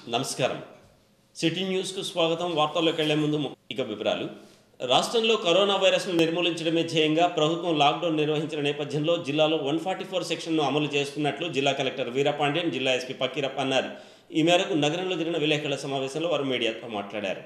నమస్కారం సిటీ న్యూస్కు స్వాగతం వార్తల్లోకి వెళ్లే ముందు ము- ఇక వివరాలు రాష్ట్రంలో కరోనా వైరస్ను నిర్మూలించడమే ధ్యేయంగా ప్రభుత్వం లాక్డౌన్ నిర్వహించిన నేపథ్యంలో జిల్లాలో వన్ ఫార్టీ ఫోర్ సెక్షన్ను అమలు చేస్తున్నట్లు జిల్లా కలెక్టర్ వీరపాండ్యన్ జిల్లా ఎస్పీ పకీరప్ప అన్నారు ఈ మేరకు నగరంలో జరిగిన విలేకరుల సమావేశంలో వారు మీడియాతో మాట్లాడారు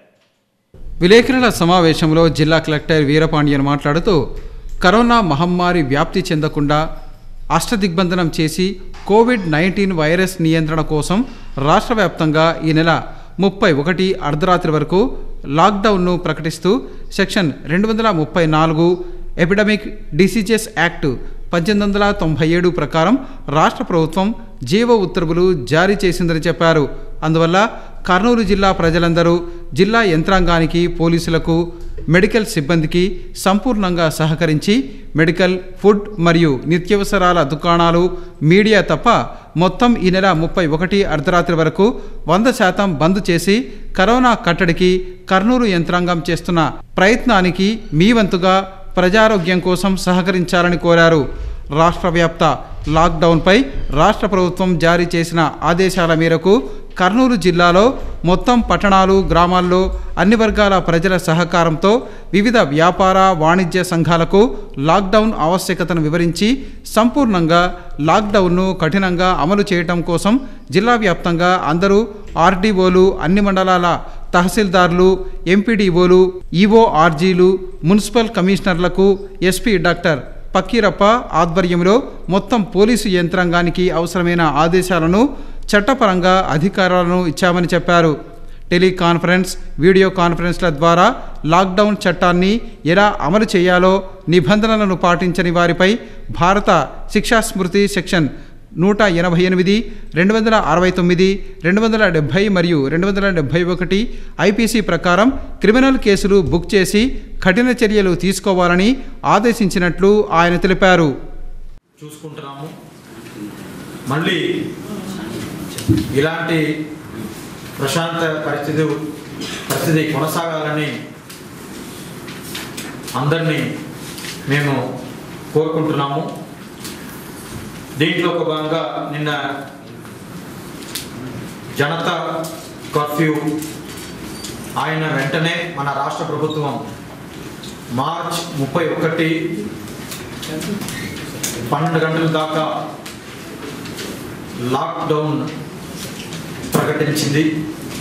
విలేకరుల సమావేశంలో జిల్లా కలెక్టర్ వీరపాండ్యన్ మాట్లాడుతూ కరోనా మహమ్మారి వ్యాప్తి చెందకుండా అష్టదిగ్బంధనం చేసి కోవిడ్ నైన్టీన్ వైరస్ నియంత్రణ కోసం రాష్ట్ర వ్యాప్తంగా ఈ నెల ముప్పై ఒకటి అర్ధరాత్రి వరకు లాక్డౌన్ను ప్రకటిస్తూ సెక్షన్ రెండు వందల ముప్పై నాలుగు ఎపిడమిక్ డిసీజెస్ యాక్ట్ పద్దెనిమిది వందల తొంభై ఏడు ప్రకారం రాష్ట్ర ప్రభుత్వం జీవ ఉత్తర్వులు జారీ చేసిందని చెప్పారు అందువల్ల కర్నూలు జిల్లా ప్రజలందరూ జిల్లా యంత్రాంగానికి పోలీసులకు మెడికల్ సిబ్బందికి సంపూర్ణంగా సహకరించి మెడికల్ ఫుడ్ మరియు నిత్యావసరాల దుకాణాలు మీడియా తప్ప మొత్తం ఈ నెల ముప్పై ఒకటి అర్ధరాత్రి వరకు వంద శాతం బంద్ చేసి కరోనా కట్టడికి కర్నూలు యంత్రాంగం చేస్తున్న ప్రయత్నానికి మీ వంతుగా ప్రజారోగ్యం కోసం సహకరించాలని కోరారు రాష్ట్ర వ్యాప్త లాక్డౌన్పై రాష్ట్ర ప్రభుత్వం జారీ చేసిన ఆదేశాల మేరకు కర్నూలు జిల్లాలో మొత్తం పట్టణాలు గ్రామాల్లో అన్ని వర్గాల ప్రజల సహకారంతో వివిధ వ్యాపార వాణిజ్య సంఘాలకు లాక్డౌన్ ఆవశ్యకతను వివరించి సంపూర్ణంగా లాక్డౌన్ను కఠినంగా అమలు చేయటం కోసం జిల్లా వ్యాప్తంగా అందరూ ఆర్డీఓలు అన్ని మండలాల తహసీల్దార్లు ఎంపీడీఓలు ఈఓఆర్జీలు మున్సిపల్ కమిషనర్లకు ఎస్పీ డాక్టర్ పక్కీరప్ప ఆధ్వర్యంలో మొత్తం పోలీసు యంత్రాంగానికి అవసరమైన ఆదేశాలను చట్టపరంగా అధికారాలను ఇచ్చామని చెప్పారు టెలికాన్ఫరెన్స్ వీడియో కాన్ఫరెన్స్ల ద్వారా లాక్డౌన్ చట్టాన్ని ఎలా అమలు చేయాలో నిబంధనలను పాటించని వారిపై భారత శిక్షా స్మృతి సెక్షన్ నూట ఎనభై ఎనిమిది రెండు వందల అరవై తొమ్మిది రెండు వందల డెబ్భై మరియు రెండు వందల డెబ్భై ఒకటి ఐపీసీ ప్రకారం క్రిమినల్ కేసులు బుక్ చేసి కఠిన చర్యలు తీసుకోవాలని ఆదేశించినట్లు ఆయన తెలిపారు చూసుకుంటున్నాము మళ్ళీ ఇలాంటి ప్రశాంత పరిస్థితి పరిస్థితి కొనసాగాలని అందరినీ మేము కోరుకుంటున్నాము దీంట్లో ఒక భాగంగా నిన్న జనతా కర్ఫ్యూ ఆయన వెంటనే మన రాష్ట్ర ప్రభుత్వం మార్చ్ ముప్పై ఒకటి పన్నెండు గంటల దాకా లాక్డౌన్ ప్రకటించింది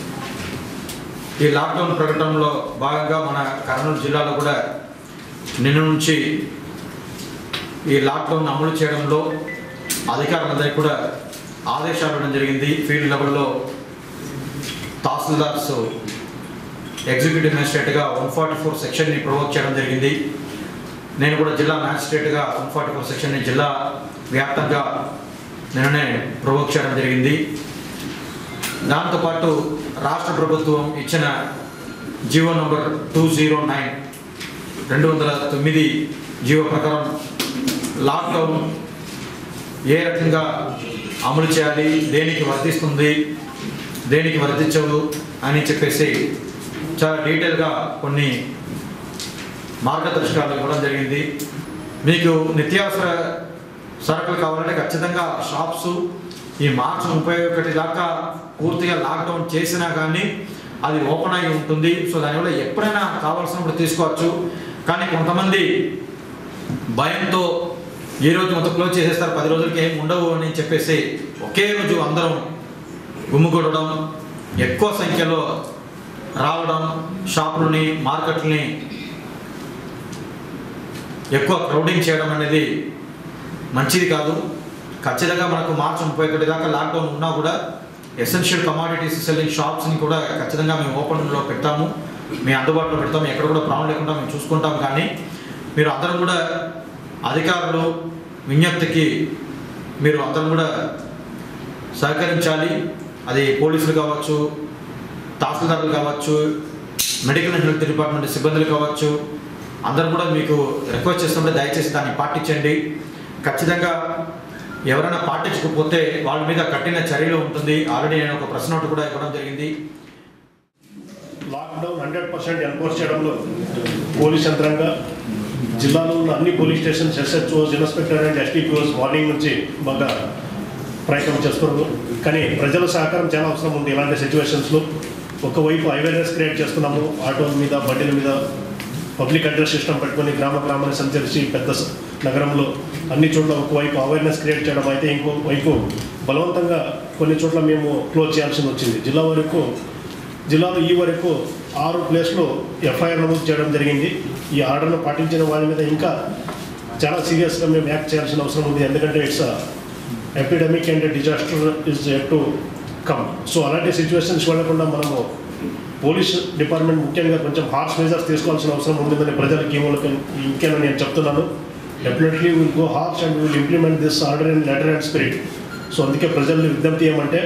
ఈ లాక్డౌన్ ప్రకటనలో భాగంగా మన కర్నూలు జిల్లాలో కూడా నిన్న నుంచి ఈ లాక్డౌన్ అమలు చేయడంలో అధికారులందరికీ కూడా ఆదేశాలు ఇవ్వడం జరిగింది ఫీల్డ్ లెవెల్లో తహసీల్దార్స్ ఎగ్జిక్యూటివ్ మేజిస్ట్రేట్గా వన్ ఫార్టీ ఫోర్ సెక్షన్ని ప్రొవోక్ చేయడం జరిగింది నేను కూడా జిల్లా మ్యాజిస్ట్రేట్గా వన్ ఫార్టీ ఫోర్ సెక్షన్ని జిల్లా వ్యాప్తంగా నిన్ననే ప్రొవోక్ చేయడం జరిగింది దాంతోపాటు రాష్ట్ర ప్రభుత్వం ఇచ్చిన GO number two zero nine రెండు వందల తొమ్మిది జీవో ప్రకారం లాక్డౌన్ ఏ రకంగా అమలు చేయాలి దేనికి వర్తిస్తుంది దేనికి వర్తించవు అని చెప్పేసి చాలా డీటెయిల్గా కొన్ని మార్గదర్శకాలు ఇవ్వడం జరిగింది మీకు నిత్యావసర సరుకులు కావాలంటే ఖచ్చితంగా షాప్స్ ఈ మార్చి ముప్పై ఒకటి దాకా పూర్తిగా లాక్డౌన్ చేసినా కానీ అది ఓపెన్ అయి ఉంటుంది సో దానివల్ల ఎప్పుడైనా కావాల్సినప్పుడు తీసుకోవచ్చు కానీ కొంతమంది భయంతో ఈ రోజు మొత్తం క్లోజ్ చేసేస్తారు పది రోజులకి ఏం ఉండవు అని చెప్పేసి ఒకే రోజు అందరం గుమ్ముకొట్టడం ఎక్కువ సంఖ్యలో రావడం షాపులని మార్కెట్లని ఎక్కువ క్రౌడింగ్ చేయడం అనేది మంచిది కాదు ఖచ్చితంగా మనకు మార్చి ముప్పై ఒకటి దాకా లాక్డౌన్ ఉన్నా కూడా ఎసెన్షియల్ కమాడిటీస్ సెల్లింగ్ షాప్స్ని కూడా ఖచ్చితంగా మేము ఓపెన్లో పెడతాము మీ అందుబాటులో పెడతాము ఎక్కడ కూడా ప్రాబ్లం లేకుండా మేము చూసుకుంటాం కానీ మీరు అందరం కూడా అధికారులు విజ్ఞప్తికి మీరు అందరం కూడా సహకరించాలి అది పోలీసులు కావచ్చు తహసీల్దారులు కావచ్చు మెడికల్ అండ్ హెల్త్ డిపార్ట్మెంట్ సిబ్బందులు కావచ్చు అందరూ కూడా మీకు రిక్వెస్ట్ చేస్తుంటే దయచేసి దాన్ని పాటించండి ఖచ్చితంగా ఎవరైనా పాటించకపోతే వాళ్ళ మీద కఠిన చర్యలు ఉంటుంది ఆల్రెడీ నేను ఒక ప్రశ్న నోటు కూడా ఇవ్వడం జరిగింది లాక్డౌన్ హండ్రెడ్ పర్సెంట్ ఎన్ఫోర్స్ చేయడంలో పోలీస్ యంత్రంగా జిల్లాలో ఉన్న అన్ని police stations SHOs inspector and SDPOs morning నుంచి బాగా ప్రయత్నం చేస్తున్నారు కానీ ప్రజల సహకారం చాలా అవసరం ఉంది ఇలాంటి సిచ్యువేషన్స్లో ఒకవైపు అవేర్నెస్ క్రియేట్ చేస్తున్నాము ఆటోల మీద బండిల మీద పబ్లిక్ అడ్రస్ సిస్టమ్ పెట్టుకొని గ్రామ గ్రామాన్ని సంచరించి పెద్ద స- నగరంలో అన్ని చోట్ల ఒకవైపు అవేర్నెస్ క్రియేట్ చేయడం అయితే ఇంకో వైపు బలవంతంగా కొన్ని చోట్ల మేము క్లోజ్ చేయాల్సి వచ్చింది జిల్లా వరకు జిల్లాలో ఈ వరకు ఆరు ప్లేస్లో ఎఫ్ఐఆర్ నమోదు చేయడం జరిగింది ఈ ఆర్డర్ను పాటించిన వారి మీద ఇంకా చాలా సీరియస్గా మేము యాక్ట్ చేయాల్సిన అవసరం ఉంది ఎందుకంటే it's epidemic and disaster is yet to come so అలాంటి సిచ్యువేషన్స్ వెళ్ళకుండా మనము పోలీస్ డిపార్ట్మెంట్ ముఖ్యంగా కొంచెం హార్ష్ మెజర్స్ తీసుకోవాల్సిన అవసరం ఉంటుందని ప్రజలకి వాళ్ళకి ఇంకేనా నేను చెప్తున్నాను definitely will go harsh and will implement this order in letter and spirit so అందుకే ప్రజల్ని విజ్ఞప్తి ఏమంటే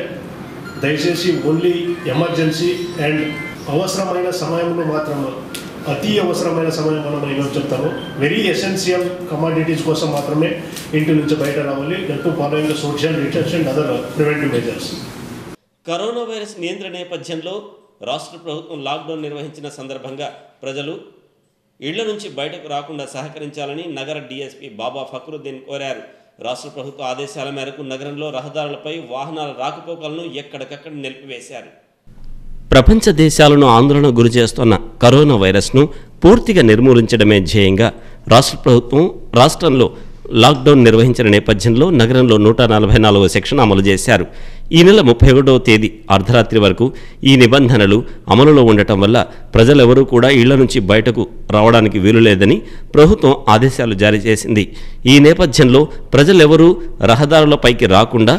దయచేసి ఓన్లీ ఎమర్జెన్సీ అండ్ అవసరమైన సమయంలో మాత్రం అతి అవసరమైన సమయంలో మనం ఏమో చెప్తాము వెరీ ఎసెన్షియల్ కమాడిటీస్ కోసం మాత్రమే ఇంటి నుంచి బయట రావాలి to following social distance and other preventive measures corona virus నియంత్రణ నేపథ్యంలో రాష్ట్ర ప్రభుత్వం లాక్డౌన్ నిర్వహించిన సందర్భంగా ప్రజలు ఇళ్ల నుంచి బయటకు రాకుండా సహకరించాలని నగర డీఎస్పీ బాబా ఫక్రుద్దీన్ కోరారు రాష్ట్ర ప్రభుత్వ ఆదేశాల మేరకు నగరంలో రహదారులపై వాహనాల రాకపోకలను ఎక్కడికక్కడ నిలిపివేశారు ప్రపంచ దేశాలను ఆందోళన గురి చేస్తున్న కరోనా వైరస్ను పూర్తిగా నిర్మూలించడమే ధ్యేయంగా రాష్ట్ర ప్రభుత్వం రాష్ట్రంలో లాక్డౌన్ నిర్వహించిన నేపథ్యంలో నగరంలో నూట నలభై నాలుగో సెక్షన్ అమలు చేశారు ఈ నెల ముప్పై ఒకటవ తేదీ అర్ధరాత్రి వరకు ఈ నిబంధనలు అమలులో ఉండటం వల్ల ప్రజలెవరూ కూడా ఇళ్ల నుంచి బయటకు రావడానికి వీలు లేదని ప్రభుత్వం ఆదేశాలు జారీ చేసింది ఈ నేపథ్యంలో ప్రజలెవరూ రహదారులపైకి రాకుండా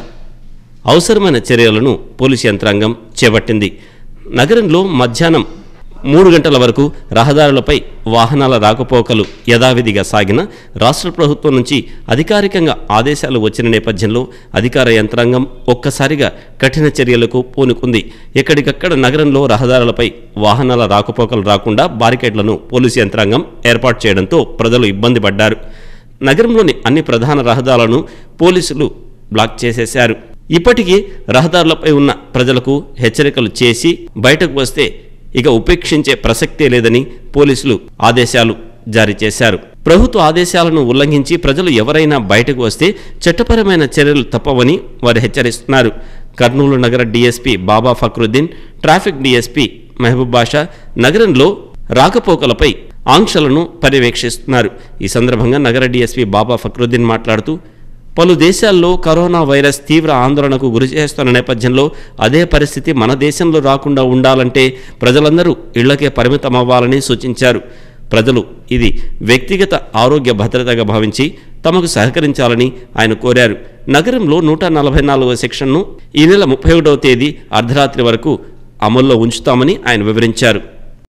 అవసరమైన చర్యలను పోలీసు యంత్రాంగం చేపట్టింది నగరంలో మధ్యాహ్నం మూడు గంటల వరకు రహదారులపై వాహనాల రాకపోకలు యథావిధిగా సాగిన రాష్ట్ర ప్రభుత్వం నుంచి అధికారికంగా ఆదేశాలు వచ్చిన నేపథ్యంలో అధికార యంత్రాంగం ఒక్కసారిగా కఠిన చర్యలకు పూనుకుంది ఎక్కడికక్కడ నగరంలో రహదారులపై వాహనాల రాకపోకలు రాకుండా బారికేడ్లను పోలీసు యంత్రాంగం ఏర్పాటు చేయడంతో ప్రజలు ఇబ్బంది పడ్డారు నగరంలోని అన్ని ప్రధాన రహదారులను పోలీసులు బ్లాక్ చేసేశారు ఇప్పటికీ రహదారులపై ఉన్న ప్రజలకు హెచ్చరికలు చేసి బయటకు వస్తే ఇక ఉపేక్షించే ప్రసక్తే లేదని పోలీసులు ఆదేశాలు జారీ చేశారు ప్రభుత్వ ఆదేశాలను ఉల్లంఘించి ప్రజలు ఎవరైనా బయటకు వస్తే చట్టపరమైన చర్యలు తప్పవని వారు హెచ్చరిస్తున్నారు కర్నూలు నగర DSP Baba Fakruddin traffic DSP Mahaboob Basha నగరంలో రాకపోకలపై ఆంక్షలను పర్యవేక్షిస్తున్నారు ఈ సందర్భంగా నగర డీఎస్పీ బాబా ఫక్రుద్దీన్ మాట్లాడుతూ పలు దేశాల్లో కరోనా వైరస్ తీవ్ర ఆందోళనకు గురి చేస్తున్న నేపథ్యంలో అదే పరిస్థితి మన దేశంలో రాకుండా ఉండాలంటే ప్రజలందరూ ఇళ్లకే పరిమితమవ్వాలని సూచించారు ప్రజలు ఇది వ్యక్తిగత ఆరోగ్య భద్రతగా భావించి తమకు సహకరించాలని ఆయన కోరారు నగరంలో నూట నలభై నాలుగవ సెక్షన్ను ఈ నెల ముప్పై ఒకటవ తేదీ అర్ధరాత్రి వరకు అమల్లో ఉంచుతామని ఆయన వివరించారు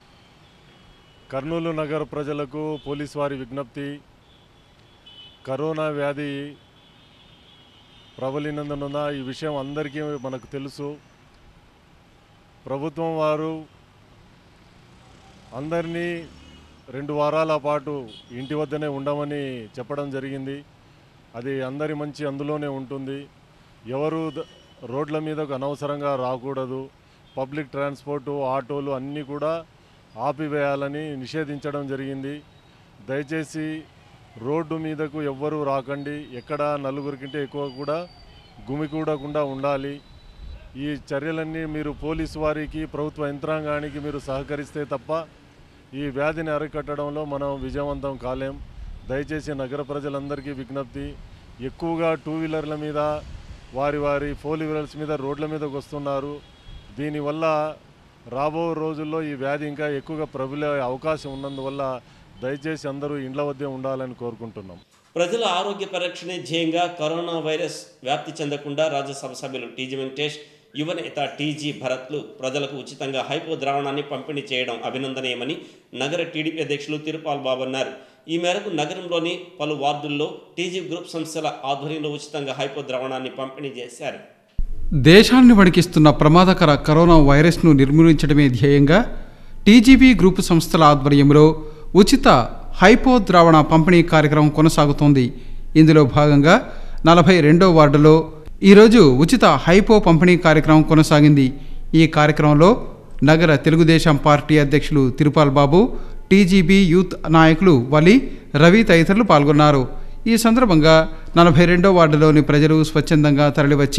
కర్నూలు నగర ప్రజలకు పోలీసు వారి విజ్ఞప్తి కరోనా వ్యాధి ప్రబలినందున ఈ విషయం అందరికీ మనకు తెలుసు ప్రభుత్వం వారు అందరినీ రెండు వారాల పాటు ఇంటి వద్దనే ఉండమని చెప్పడం జరిగింది అది అందరి మంచి అందులోనే ఉంటుంది ఎవరు ద- రోడ్ల మీదకు అనవసరంగా రాకూడదు పబ్లిక్ ట్రాన్స్పోర్టు ఆటోలు అన్నీ కూడా ఆపివేయాలని నిషేధించడం జరిగింది దయచేసి రోడ్డు మీదకు ఎవ్వరూ రాకండి ఎక్కడ నలుగురికంటే ఎక్కువ కూడా గుమికూడకుండా ఉండాలి ఈ చర్యలన్నీ మీరు పోలీసు వారికి ప్రభుత్వ యంత్రాంగానికి మీరు సహకరిస్తే తప్ప ఈ వ్యాధిని అరికట్టడంలో మనం విజయవంతం కాలేం దయచేసి నగర ప్రజలందరికీ విజ్ఞప్తి ఎక్కువగా టూ వీలర్ల మీద వారి వారి ఫోర్ వీలర్స్ మీద రోడ్ల మీదకి వస్తున్నారు దీనివల్ల రాబో రోజుల్లో ఈ వ్యాధి ఇంకా ఎక్కువగా ప్రబలే అవకాశం ఉన్నందువల్ల దయచేసి అందరూ ఇండ్ల వద్దే ఉండాలని కోరుకుంటున్నాం ప్రజల ఆరోగ్య పరిరక్షణే ధ్యేయంగా కరోనా వైరస్ వ్యాప్తి చెందకుండా రాజ్యసభ సభ్యులు టీజీ వెంకటేష్ యువనేత టీజీ భరత్లు ప్రజలకు ఉచితంగా హైపో ద్రావణాన్ని పంపిణీ చేయడం అభినందనీయమని నగర టీడీపీ అధ్యక్షులు తిరుపాల్ బాబు అన్నారు ఈ మేరకు నగరంలోని పలు వార్డుల్లో టీజీ గ్రూప్ సంస్థల ఆధ్వర్యంలో ఉచితంగా హైపో ద్రావణాన్ని పంపిణీ చేశారు దేశాన్ని వణికిస్తున్న ప్రమాదకర కరోనా వైరస్ను నిర్మూలించడమే ధ్యేయంగా టీజీబీ గ్రూపు సంస్థల ఆధ్వర్యంలో ఉచిత హైపో ద్రావణ పంపిణీ కార్యక్రమం కొనసాగుతోంది ఇందులో భాగంగా నలభై రెండో వార్డులో ఈరోజు ఉచిత హైపో పంపిణీ కార్యక్రమం కొనసాగింది ఈ కార్యక్రమంలో నగర తెలుగుదేశం పార్టీ అధ్యక్షులు తిరుపాల్ బాబు టీజీబీ యూత్ నాయకులు వలి రవి తదితరులు పాల్గొన్నారు ఈ సందర్భంగా నలభై రెండో వార్డులోని ప్రజలు స్వచ్ఛందంగా తరలివచ్చి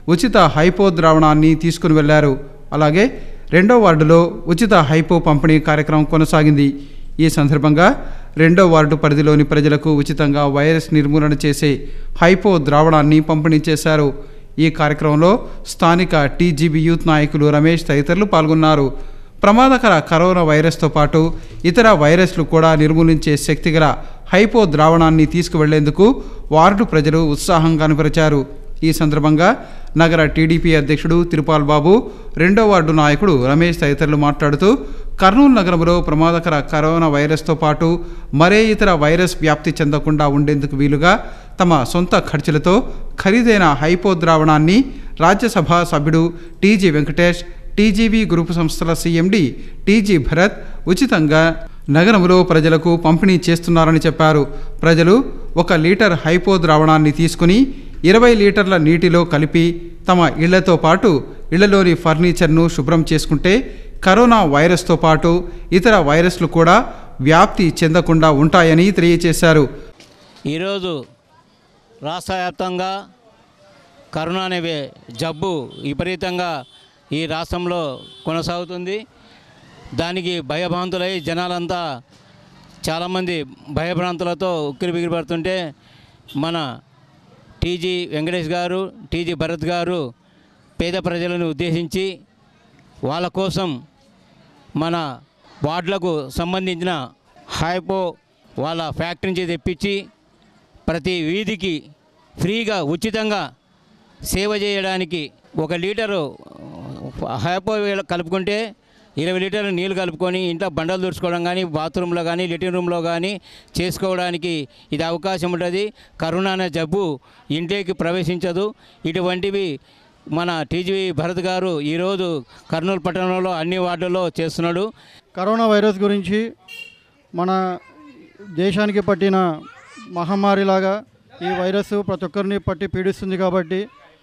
ఉచిత హైపో ద్రావణాన్ని తీసుకుని వెళ్లారు అలాగే రెండో వార్డులో ఉచిత హైపో పంపిణీ కార్యక్రమం కొనసాగింది ఈ సందర్భంగా రెండో వార్డు పరిధిలోని ప్రజలకు ఉచితంగా వైరస్ నిర్మూలన చేసే హైపో ద్రావణాన్ని పంపిణీ చేశారు ఈ కార్యక్రమంలో స్థానిక టీజీబీ యూత్ నాయకులు రమేష్ తదితరులు పాల్గొన్నారు ప్రమాదకర కరోనా వైరస్తో పాటు ఇతర వైరస్లు కూడా నిర్మూలించే శక్తిగల హైపో ద్రావణాన్ని తీసుకువెళ్లేందుకు వార్డు ప్రజలు ఉత్సాహం కనపరిచారు ఈ సందర్భంగా నగర టీడీపీ అధ్యక్షుడు తిరుపాల్ బాబు రెండో వార్డు నాయకుడు రమేష్ తదితరులు మాట్లాడుతూ కర్నూలు నగరంలో ప్రమాదకర కరోనా వైరస్తో పాటు మరే ఇతర వైరస్ వ్యాప్తి చెందకుండా ఉండేందుకు వీలుగా తమ సొంత ఖర్చులతో ఖరీదైన హైపో ద్రావణాన్ని రాజ్యసభ సభ్యుడు టీజీ వెంకటేష్ టీజీబీ గ్రూపు సంస్థల సీఎండి టీజీ భరత్ ఉచితంగా నగరంలో ప్రజలకు పంపిణీ చేస్తున్నారని చెప్పారు ప్రజలు ఒక లీటర్ హైపో ద్రావణాన్ని తీసుకుని ఇరవై లీటర్ల నీటిలో కలిపి తమ ఇళ్లతో పాటు ఇళ్లలోని ఫర్నిచర్ను శుభ్రం చేసుకుంటే కరోనా వైరస్తో పాటు ఇతర వైరస్లు కూడా వ్యాప్తి చెందకుండా ఉంటాయని తెలియజేశారు ఈరోజు రాష్ట్ర వ్యాప్తంగా కరోనా అనే వే- జబ్బు విపరీతంగా ఈ రాష్ట్రంలో కొనసాగుతుంది దానికి భయభ్రాంతులై జనాలంతా చాలామంది భయభ్రాంతులతో ఉక్కిరి బిగిరి పడుతుంటే మన టీజీ వెంకటేష్ గారు టీజీ భరత్ గారు పేద ప్రజలను ఉద్దేశించి వాళ్ళ కోసం మన వార్డులకు సంబంధించిన హైపో వాళ్ళ ఫ్యాక్టరీ నుంచి తెప్పించి ప్రతి వీధికి ఫ్రీగా ఉచితంగా సేవ చేయడానికి ఒక లీటరు హైపో కలుపుకుంటే ఇరవై లీటర్లు నీళ్ళు కలుపుకొని ఇంట్లో బండలు తుడుచుకోవడం కానీ బాత్రూంలో కానీ లిటింగ్ రూమ్లో కానీ చేసుకోవడానికి ఇది అవకాశం ఉంటుంది కరోనా అనే జబ్బు ఇంటికి ప్రవేశించదు ఇటువంటివి మన టీజీ భరత్ గారు ఈరోజు కర్నూలు పట్టణంలో అన్ని వార్డుల్లో చేస్తున్నాడు కరోనా వైరస్ గురించి మన దేశానికి పట్టిన మహమ్మారిలాగా ఈ వైరస్ ప్రతి ఒక్కరిని పట్టి పీడిస్తుంది కాబట్టి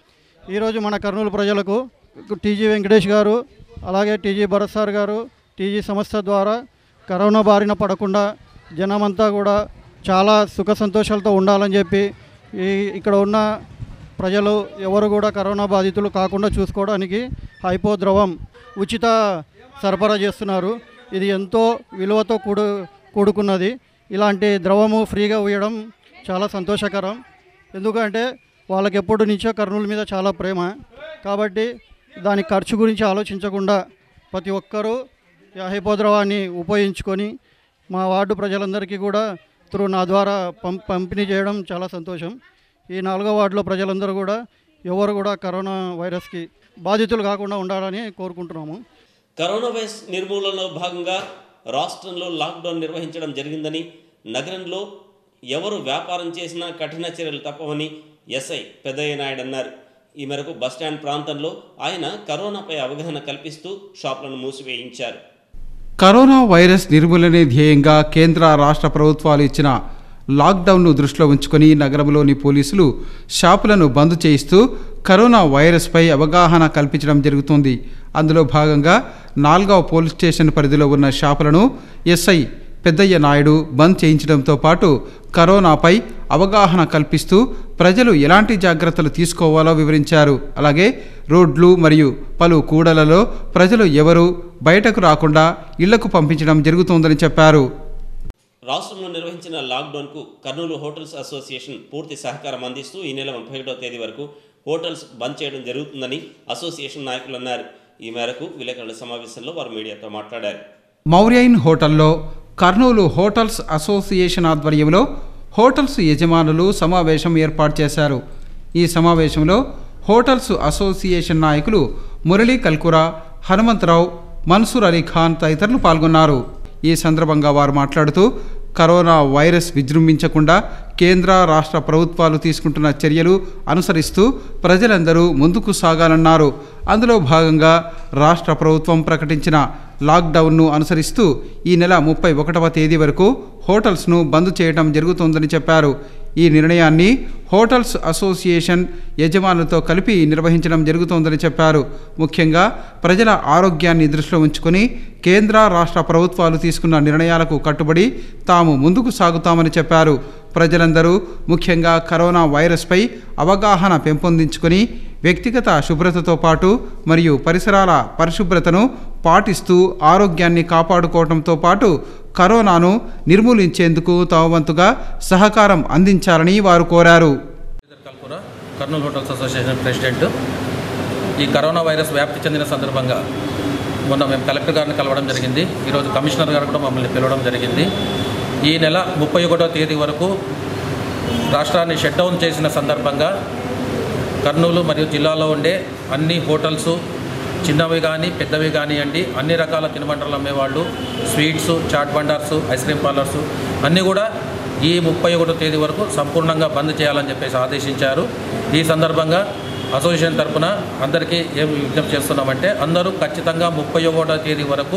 ఈరోజు మన కర్నూలు ప్రజలకు టీజీ వెంకటేష్ గారు అలాగే టీజీ భరత్ సార్ గారు టీజీ సంస్థ ద్వారా కరోనా బారిన పడకుండా జనమంతా కూడా చాలా సుఖ సంతోషాలతో ఉండాలని చెప్పి ఈ ఇక్కడ ఉన్న ప్రజలు ఎవరు కూడా కరోనా బాధితులు కాకుండా చూసుకోవడానికి హైపో ద్రవం ఉచిత సరఫరా చేస్తున్నారు ఇది ఎంతో విలువతో కూడు కూడుకున్నది ఇలాంటి ద్రవము ఫ్రీగా ఉయ్యడం చాలా సంతోషకరం ఎందుకంటే వాళ్ళకి ఎప్పటి నుంచో కర్నూలు మీద చాలా ప్రేమ కాబట్టి దాని ఖర్చు గురించి ఆలోచించకుండా ప్రతి ఒక్కరూ ఈ హైపో ద్రవాన్ని ఉపయోగించుకొని మా వార్డు ప్రజలందరికీ కూడా త్రూ నా ద్వారా పం పంపిణీ చేయడం చాలా సంతోషం ఈ నాలుగో వార్డులో ప్రజలందరూ కూడా ఎవరు కూడా కరోనా వైరస్కి బాధితులు కాకుండా ఉండాలని కోరుకుంటున్నాము కరోనా వైరస్ నిర్మూలనలో భాగంగా రాష్ట్రంలో లాక్డౌన్ నిర్వహించడం జరిగిందని నగరంలో ఎవరు వ్యాపారం చేసినా కఠిన చర్యలు తప్పవని ఎస్ఐ పెద్దయ్య నాయుడు అన్నారు ఈ మేరకు బస్టాండ్ ప్రాంతంలో ఆయన కరోనాపై అవగాహన కల్పిస్తూ షాపులను మూసివేయించారు కరోనా వైరస్ నిర్మూలనే ధ్యేయంగా కేంద్ర రాష్ట్ర ప్రభుత్వాలు ఇచ్చిన లాక్డౌన్ను దృష్టిలో ఉంచుకొని నగరంలోని పోలీసులు షాపులను బంద్ చేయిస్తూ కరోనా వైరస్పై అవగాహన కల్పించడం జరుగుతుంది అందులో భాగంగా నాలుగవ పోలీస్ స్టేషన్ పరిధిలో ఉన్న షాపులను ఎస్ఐ పెద్దయ్య నాయుడు బంద్ చేయించడంతో పాటు కరోనాపై అవగాహన కల్పిస్తూ ప్రజలు ఎలాంటి జాగ్రత్తలు తీసుకోవాలో వివరించారు అలాగే రోడ్లు మరియు పలు కూడలలో ప్రజలు ఎవరు బయటకు రాకుండా ఇళ్లకు పంపించడం జరుగుతోందని చెప్పారు రాష్ట్రంలో నిర్వహించిన లాక్డౌన్కు కర్నూలు హోటల్స్ అసోసియేషన్ పూర్తి సహకారం అందిస్తూ ఈ నెల ముప్పై ఒకటో తేదీ వరకు హోటల్స్ బంద్ చేయడం జరుగుతుందని అసోసియేషన్ నాయకులు అన్నారు ఈ మేరకు విలేకరుల సమావేశంలో వారు మీడియాతో మాట్లాడారు మౌర్యైన్ హోటల్లో కర్నూలు హోటల్స్ అసోసియేషన్ ఆధ్వర్యంలో హోటల్స్ యజమానులు సమావేశం ఏర్పాటు చేశారు ఈ సమావేశంలో హోటల్స్ అసోసియేషన్ నాయకులు మురళీ కల్కురా హనుమంతరావు మన్సూర్ అలీ ఖాన్ తదితరులు పాల్గొన్నారు ఈ సందర్భంగా వారు మాట్లాడుతూ కరోనా వైరస్ విజృంభించకుండా కేంద్ర రాష్ట్ర ప్రభుత్వాలు తీసుకుంటున్న చర్యలు అనుసరిస్తూ ప్రజలందరూ ముందుకు సాగాలన్నారు అందులో భాగంగా రాష్ట్ర ప్రభుత్వం ప్రకటించిన లాక్డౌన్ను అనుసరిస్తూ ఈ నెల ముప్పై ఒకటవ తేదీ వరకు హోటల్స్ను బంద్ చేయడం జరుగుతోందని చెప్పారు ఈ నిర్ణయాన్ని హోటల్స్ అసోసియేషన్ యజమానులతో కలిపి నిర్వహించడం జరుగుతోందని చెప్పారు ముఖ్యంగా ప్రజల ఆరోగ్యాన్ని దృష్టిలో ఉంచుకొని కేంద్ర రాష్ట్ర ప్రభుత్వాలు తీసుకున్న నిర్ణయాలకు కట్టుబడి తాము ముందుకు సాగుతామని చెప్పారు ప్రజలందరూ ముఖ్యంగా కరోనా వైరస్పై అవగాహన పెంపొందించుకొని వ్యక్తిగత శుభ్రతతో పాటు మరియు పరిసరాల పరిశుభ్రతను పాటిస్తూ ఆరోగ్యాన్ని కాపాడుకోవడంతో పాటు కరోనాను నిర్మూలించేందుకు తమ వంతుగా సహకారం అందించాలని వారు కోరారు కల్పుర కర్నూలు హోటల్స్ అసోసియేషన్ ప్రెసిడెంట్ ఈ కరోనా వైరస్ వ్యాప్తి చెందిన సందర్భంగా మొన్న మేము కలెక్టర్ గారిని కలవడం జరిగింది ఈరోజు కమిషనర్ గారు కూడా మమ్మల్ని పిలవడం జరిగింది ఈ నెల ముప్పై ఒకటో తేదీ వరకు రాష్ట్రాన్ని షట్ డౌన్ చేసిన సందర్భంగా కర్నూలు మరియు జిల్లాలో ఉండే అన్ని హోటల్స్ చిన్నవి కానీ పెద్దవి కానివ్వండి అన్ని రకాల తినుబండలు అమ్మేవాళ్ళు స్వీట్స్ చాట్ బండార్స్ ఐస్ క్రీమ్ పార్లర్స్ అన్నీ కూడా ఈ ముప్పై ఒకటో తేదీ వరకు సంపూర్ణంగా బంద్ చేయాలని చెప్పేసి ఆదేశించారు ఈ సందర్భంగా అసోసియేషన్ తరపున అందరికీ ఏం విజ్ఞప్తి చేస్తున్నామంటే అందరూ ఖచ్చితంగా ముప్పై ఒకటో తేదీ వరకు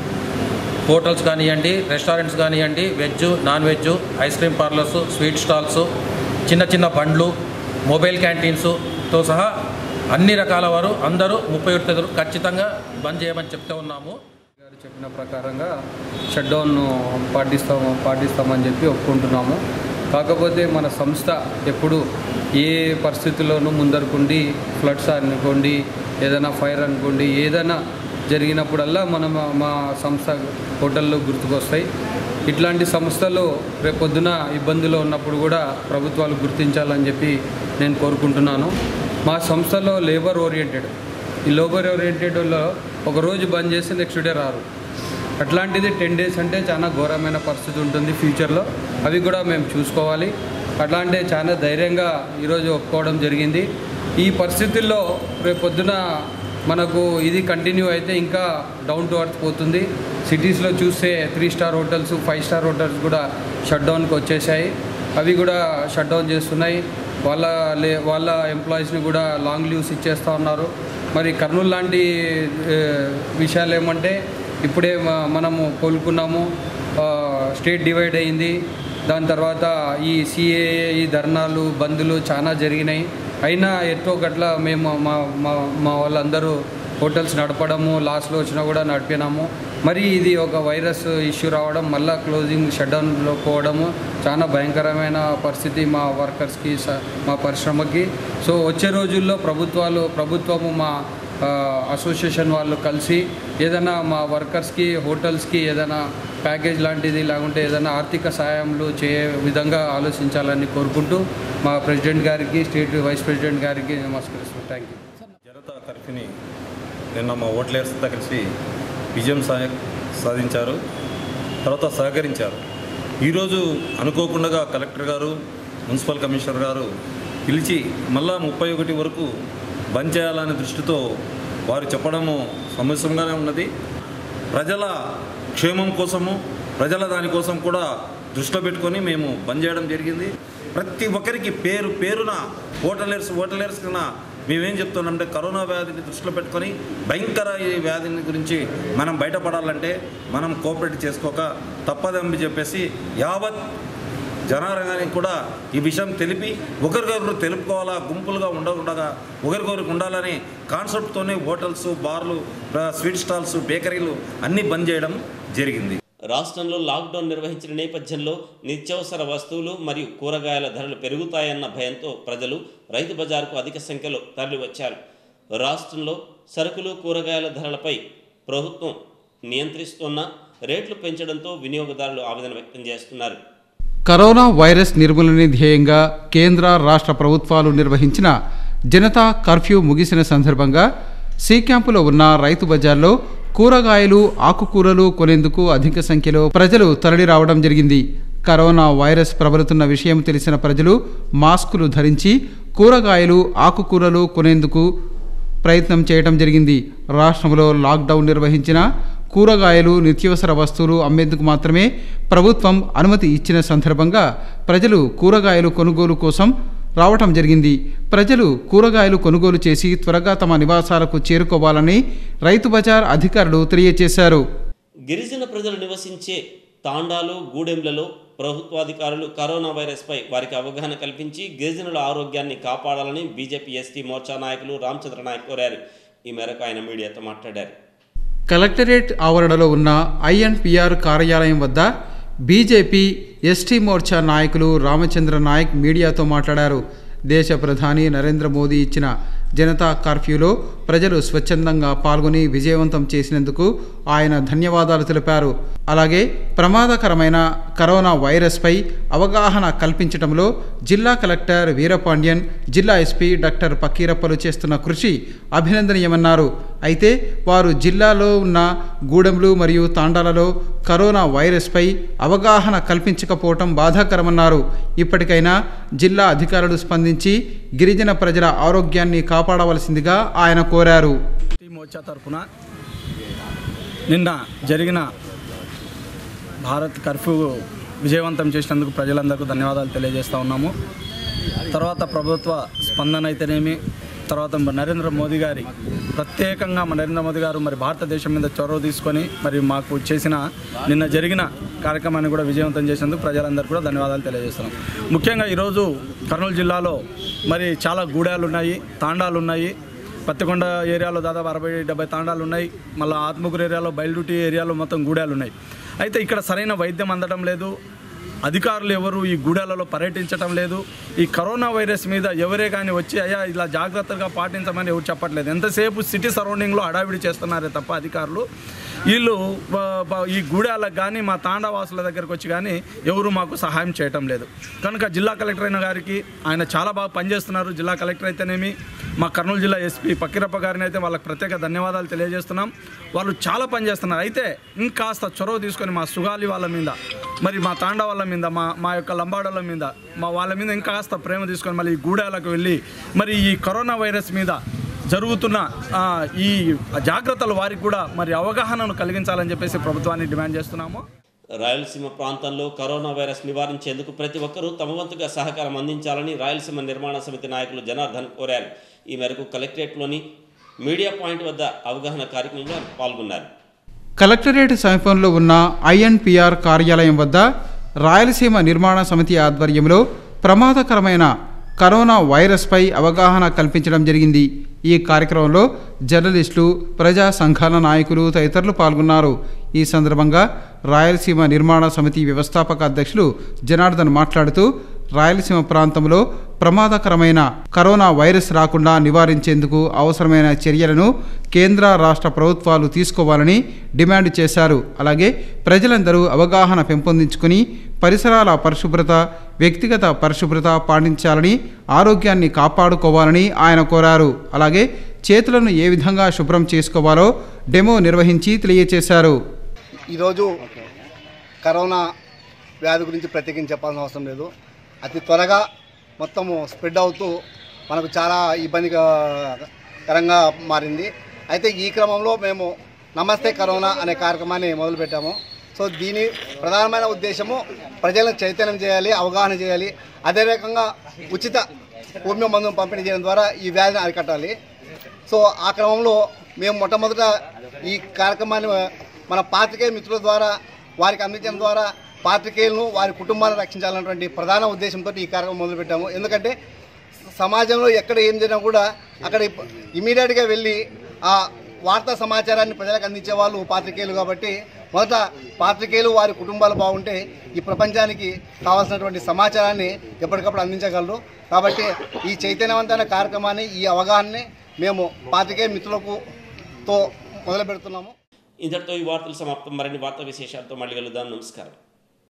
హోటల్స్ కానివ్వండి రెస్టారెంట్స్ కానివ్వండి veg non veg ice cream parlours sweet stalls చిన్న చిన్న బండ్లు మొబైల్ క్యాంటీన్స్తో సహా అన్ని రకాల వారు అందరూ ముప్పై ఒకటి తేదీ ఖచ్చితంగా బంద్ చేయమని చెప్తూ ఉన్నాము గారు చెప్పిన ప్రకారంగా షట్ డౌన్ పాటిస్తాము పాటిస్తామని చెప్పి ఒప్పుకుంటున్నాము కాకపోతే మన సంస్థ ఎప్పుడు ఏ పరిస్థితుల్లోనూ ముందరుకుండి ఫ్లడ్స్ అనుకోండి ఏదైనా ఫైర్ అనుకోండి ఏదైనా జరిగినప్పుడల్లా మనం మా సంస్థ హోటల్లో గుర్తుకొస్తాయి ఇట్లాంటి సంస్థలు రేపొద్దున ఇబ్బందులు ఉన్నప్పుడు కూడా ప్రభుత్వాలు గుర్తించాలని చెప్పి నేను కోరుకుంటున్నాను మా సంస్థలో లేబర్ ఓరియంటెడ్ ఈ లేబర్ ఓరియంటెడ్లో ఒక రోజు బంద్ చేస్తే నెక్స్ట్ డే రారు అట్లాంటిది టెన్ డేస్ అంటే చాలా ఘోరమైన పరిస్థితి ఉంటుంది ఫ్యూచర్లో అవి కూడా మేము చూసుకోవాలి అట్లాంటి చాలా ధైర్యంగా ఈరోజు ఒప్పుకోవడం జరిగింది ఈ పరిస్థితుల్లో రేపు పొద్దున మనకు ఇది కంటిన్యూ అయితే ఇంకా డౌన్ టు అర్త్ పోతుంది సిటీస్లో చూస్తే three star hotels five star hotels కూడా షట్ డౌన్కి వచ్చేసాయి అవి కూడా షట్ డౌన్ చేస్తున్నాయి వాళ్ళ లే వాళ్ళ ఎంప్లాయీస్ని కూడా లాంగ్ లీవ్స్ ఇచ్చేస్తూ ఉన్నారు మరి కర్నూలు లాంటి ఏ, విషయాలు ఏమంటే ఇప్పుడే మ- మనము కోలుకున్నాము ఆ, స్టేట్ డివైడ్ అయింది దాని తర్వాత ఈ సిఏఏ ఈ ధర్నాలు బందులు చాలా జరిగినాయి అయినా ఎట్టో గట్ల మేము మా మా మా వాళ్ళందరూ హోటల్స్ నడపడము లాస్ట్లో వచ్చినా కూడా నడిపినాము మరి ఇది ఒక వైరస్ ఇష్యూ రావడం మళ్ళీ క్లోజింగ్ షట్డౌన్లో పోవడము చాలా భయంకరమైన పరిస్థితి మా వర్కర్స్కి స- మా పరిశ్రమకి సో వచ్చే రోజుల్లో ప్రభుత్వాలు ప్రభుత్వము మా ఆ, అసోసియేషన్ వాళ్ళు కలిసి ఏదైనా మా వర్కర్స్కి హోటల్స్కి ఏదైనా ప్యాకేజ్ లాంటిది లేకుంటే ఏదైనా ఆర్థిక సహాయంలు చేయే విధంగా ఆలోచించాలని కోరుకుంటూ మా ప్రెసిడెంట్ గారికి స్టేట్ వైస్ ప్రెసిడెంట్ గారికి నమస్కరిస్తున్నాను థ్యాంక్ యూ జనతా కర్ఫ్యూని నిన్న మా ఓట్లేర్స్తో కలిసి విజయం సా సాధించారు తర్వాత సహకరించారు ఈరోజు అనుకోకుండా కలెక్టర్ గారు మున్సిపల్ కమిషనర్ గారు పిలిచి మళ్ళా ముప్పై ఒకటి వరకు బంద్ చేయాలనే దృష్టితో వారు చెప్పడము సమస్యంగానే ఉన్నది ప్రజల క్షేమం కోసము ప్రజల దానికోసం కూడా దృష్టిలో పెట్టుకొని మేము బంద్ చేయడం జరిగింది ప్రతి ఒక్కరికి పేరు పేరున హోటలర్స్ హోటలర్స్ కన్నా మేమేం చెప్తున్నామంటే కరోనా వ్యాధిని దృష్టిలో పెట్టుకొని భయంకర ఈ వ్యాధిని గురించి మనం బయటపడాలంటే మనం కోఆపరేట్ చేసుకోక తప్పదని చెప్పేసి యావత్ జనారంగానికి కూడా ఈ విషయం తెలిపి ఒకరికొకరు తెలుపుకోవాలా గుంపులుగా ఉండకుండా ఒకరికొకరికి ఉండాలని కాన్సెప్ట్తోనే హోటల్స్ బార్లు ఆ, స్వీట్ స్టాల్స్ బేకరీలు అన్నీ బంద్ చేయడం జరిగింది రాష్ట్రంలో లాక్డౌన్ నిర్వహించిన నేపథ్యంలో నిత్యావసర వస్తువులు మరియు కూరగాయల ధరలు పెరుగుతాయన్న భయంతో ప్రజలు రైతు బజార్కు అధిక సంఖ్యలో తరలివచ్చారు రాష్ట్రంలో సరుకులు కూరగాయల ధరలపై ప్రభుత్వం నియంత్రిస్తున్న రేట్లు పెంచడంతో వినియోగదారులు ఆవేదన వ్యక్తం చేస్తున్నారు కరోనా వైరస్ నిర్మూలన ధ్యేయంగా కేంద్ర రాష్ట్ర ప్రభుత్వాలు నిర్వహించిన జనతా కర్ఫ్యూ ముగిసిన సందర్భంగా సి క్యాంపులో ఉన్న రైతు బజార్లో కూరగాయలు ఆకుకూరలు కొనేందుకు అధిక సంఖ్యలో ప్రజలు తరలి రావడం జరిగింది కరోనా వైరస్ ప్రబలుతున్న విషయం తెలిసిన ప్రజలు మాస్కులు ధరించి కూరగాయలు ఆకుకూరలు కొనేందుకు ప్రయత్నం చేయడం జరిగింది రాష్ట్రంలో లాక్డౌన్ నిర్వహించిన కూరగాయలు నిత్యావసర వస్తువులు అమ్మేందుకు మాత్రమే ప్రభుత్వం అనుమతి ఇచ్చిన సందర్భంగా ప్రజలు కూరగాయలు కొనుగోలు కోసం రావటం జరిగింది ప్రజలు కూరగాయలు కొనుగోలు చేసి త్వరగా తమ నివాసాలకు చేరుకోవాలని రైతు బజార్ అధికారులు తెలియజేశారు గిరిజన ప్రజలు నివసించే తాండాలు గూడెంలలో ప్రభుత్వాధికారులు కరోనా వైరస్పై వారికి అవగాహన కల్పించి గిరిజనుల ఆరోగ్యాన్ని కాపాడాలని బీజేపీ ఎస్టీ మోర్చా నాయకులు రామచంద్ర నాయక్ కోరారు ఈ మేరకు ఆయన మీడియాతో మాట్లాడారు కలెక్టరేట్ ఆవరణలో ఉన్న ఐఎన్పిఆర్ కార్యాలయం వద్ద బీజేపీ ఎస్టీ మోర్చా నాయకులు రామచంద్ర నాయక్ మీడియాతో మాట్లాడారు దేశ ప్రధాని నరేంద్ర మోదీ ఇచ్చిన జనతా కర్ఫ్యూలో ప్రజలు స్వచ్ఛందంగా పాల్గొని విజయవంతం చేసినందుకు ఆయన ధన్యవాదాలు తెలిపారు అలాగే ప్రమాదకరమైన కరోనా వైరస్పై అవగాహన కల్పించడంలో జిల్లా కలెక్టర్ వీరపాండ్యన్ జిల్లా ఎస్పీ డాక్టర్ పకీరప్పలు చేస్తున్న కృషి అభినందనీయమన్నారు అయితే వారు జిల్లాలో ఉన్న గూడెంలు మరియు తాండాలలో కరోనా వైరస్పై అవగాహన కల్పించకపోవటం బాధాకరమన్నారు ఇప్పటికైనా జిల్లా అధికారులు స్పందించి గిరిజన ప్రజల ఆరోగ్యాన్ని కాపాడవలసిందిగా ఆయన కోరారు మోర్చా తరఫున నిన్న జరిగిన భారత్ కర్ఫ్యూ విజయవంతం చేసినందుకు ప్రజలందరికీ ధన్యవాదాలు తెలియజేస్తూ ఉన్నాము తర్వాత ప్రభుత్వ స్పందన అయితేనేమి తర్వాత మన నరేంద్ర మోదీ గారి ప్రత్యేకంగా మన నరేంద్ర మోదీ గారు మరి భారతదేశం మీద చొరవ తీసుకొని మరి మాకు చేసిన నిన్న జరిగిన కార్యక్రమాన్ని కూడా విజయవంతం చేసేందుకు ప్రజలందరూ కూడా ధన్యవాదాలు తెలియజేస్తున్నాం ముఖ్యంగా ఈరోజు కర్నూలు జిల్లాలో మరి చాలా గూడాలు ఉన్నాయి తాండాలు ఉన్నాయి పత్తికొండ ఏరియాలో దాదాపు అరవై డెబ్బై తాండాలు ఉన్నాయి మళ్ళీ ఆత్మకూరు ఏరియాలో బయలుటి ఏరియాలో మొత్తం గూడాలు ఉన్నాయి అయితే ఇక్కడ సరైన వైద్యం అందడం లేదు అధికారులు ఎవరు ఈ గూడాలలో పర్యటించడం లేదు ఈ కరోనా వైరస్ మీద ఎవరే కానీ వచ్చి అయ్యా ఇలా జాగ్రత్తగా పాటించమని ఎవరు చెప్పట్లేదు ఎంతసేపు సిటీ సరౌండింగ్లో హడావిడి చేస్తున్నారే తప్ప అధికారులు వీళ్ళు బ- బ- ఈ గూడాలకు కానీ మా తాండావాసుల దగ్గరకు వచ్చి కానీ ఎవరు మాకు సహాయం చేయటం లేదు కనుక జిల్లా కలెక్టర్ అయిన గారికి ఆయన చాలా బాగా పనిచేస్తున్నారు జిల్లా కలెక్టర్ అయితేనేమి మా కర్నూలు జిల్లా ఎస్పీ పక్కిరప్ప గారిని అయితే వాళ్ళకి ప్రత్యేక ధన్యవాదాలు తెలియజేస్తున్నాం వాళ్ళు చాలా పనిచేస్తున్నారు అయితే ఇంకాస్త చొరవ తీసుకొని మా సుగాలి వాళ్ళ మీద మరి మా తాండా వాళ్ళ మీద మా మా యొక్క లంబాడోళ్ళ మీద మా వాళ్ళ మీద ఇంకాస్త ప్రేమ తీసుకొని మళ్ళీ ఈ గూడాలకు వెళ్ళి మరి ఈ కరోనా వైరస్ మీద జరుగుతున్న ఆ, ఈ జాగ్రత్తలు వారికి కూడా మరి అవగాహనను కలిగించాలని చెప్పేసి ప్రభుత్వాన్ని డిమాండ్ చేస్తున్నాము రాయలసీమ ప్రాంతంలో కరోనా వైరస్ నివారించేందుకు ప్రతి ఒక్కరూ తమ వంతుగా సహకారం అందించాలని రాయలసీమ నిర్మాణ సమితి నాయకులు జనార్దన్ కోరారు ఈ మేరకు కలెక్టరేట్లోని మీడియా పాయింట్ వద్ద అవగాహన కార్యక్రమంలో పాల్గొన్నారు కలెక్టరేట్ సమీపంలో ఉన్న ఐఎన్పిఆర్ కార్యాలయం వద్ద రాయలసీమ నిర్మాణ సమితి ఆధ్వర్యంలో ప్రమాదకరమైన కరోనా వైరస్పై అవగాహన కల్పించడం జరిగింది ఈ కార్యక్రమంలో జర్నలిస్టులు ప్రజా సంఘాల నాయకులు తదితరులు పాల్గొన్నారు ఈ సందర్భంగా రాయలసీమ నిర్మాణ సమితి వ్యవస్థాపక అధ్యక్షులు జనార్దన్ మాట్లాడుతూ రాయలసీమ ప్రాంతంలో ప్రమాదకరమైన కరోనా వైరస్ రాకుండా నివారించేందుకు అవసరమైన చర్యలను కేంద్ర రాష్ట్ర ప్రభుత్వాలు తీసుకోవాలని డిమాండ్ చేశారు అలాగే ప్రజలందరూ అవగాహన పెంపొందించుకుని పరిసరాల పరిశుభ్రత వ్యక్తిగత పరిశుభ్రత పాటించాలని ఆరోగ్యాన్ని కాపాడుకోవాలని ఆయన కోరారు అలాగే చేతులను ఏ విధంగా శుభ్రం చేసుకోవాలో డెమో నిర్వహించి తెలియజేశారు ఈరోజు కరోనా వ్యాధి గురించి ప్రత్యేకించి చెప్పాల్సిన అవసరం లేదు అతి త్వరగా మొత్తము స్ప్రెడ్ అవుతూ మనకు చాలా ఇబ్బందికరంగా మారింది అయితే ఈ క్రమంలో మేము నమస్తే కరోనా అనే కార్యక్రమాన్ని మొదలుపెట్టాము సో దీని ప్రధానమైన ఉద్దేశము ప్రజలను చైతన్యం చేయాలి అవగాహన చేయాలి అదే రకంగా ఉచిత హోమియో మందును పంపిణీ చేయడం ద్వారా ఈ వ్యాధిని అరికట్టాలి సో ఆ క్రమంలో మేము మొట్టమొదట ఈ కార్యక్రమాన్ని మన పాత్రికేయ మిత్రుల ద్వారా వారికి అందించడం ద్వారా పాత్రికేయులను వారి కుటుంబాలను రక్షించాలన్నటువంటి ప్రధాన ఉద్దేశంతో ఈ కార్యక్రమం మొదలుపెట్టాము ఎందుకంటే సమాజంలో ఎక్కడ ఏం జరిగినా కూడా అక్కడ ఇమీడియట్గా వెళ్ళి ఆ వార్తా సమాచారాన్ని ప్రజలకు అందించే వాళ్ళు పాత్రికేయులు కాబట్టి మొదట పాత్రికేయులు వారి కుటుంబాలు బాగుంటే ఈ ప్రపంచానికి కావాల్సినటువంటి సమాచారాన్ని ఎప్పటికప్పుడు అందించగలరు కాబట్టి ఈ చైతన్యవంతమైన కార్యక్రమాన్ని ఈ అవగాహనని మేము పాత్రికేయ మిత్రులకు తో మొదలు పెడుతున్నాము ఇంతటితో ఈ వార్తలు సమాప్తం మరిన్ని వార్తా విశేషాలతో మళ్ళీ కలుద్దాం నమస్కారం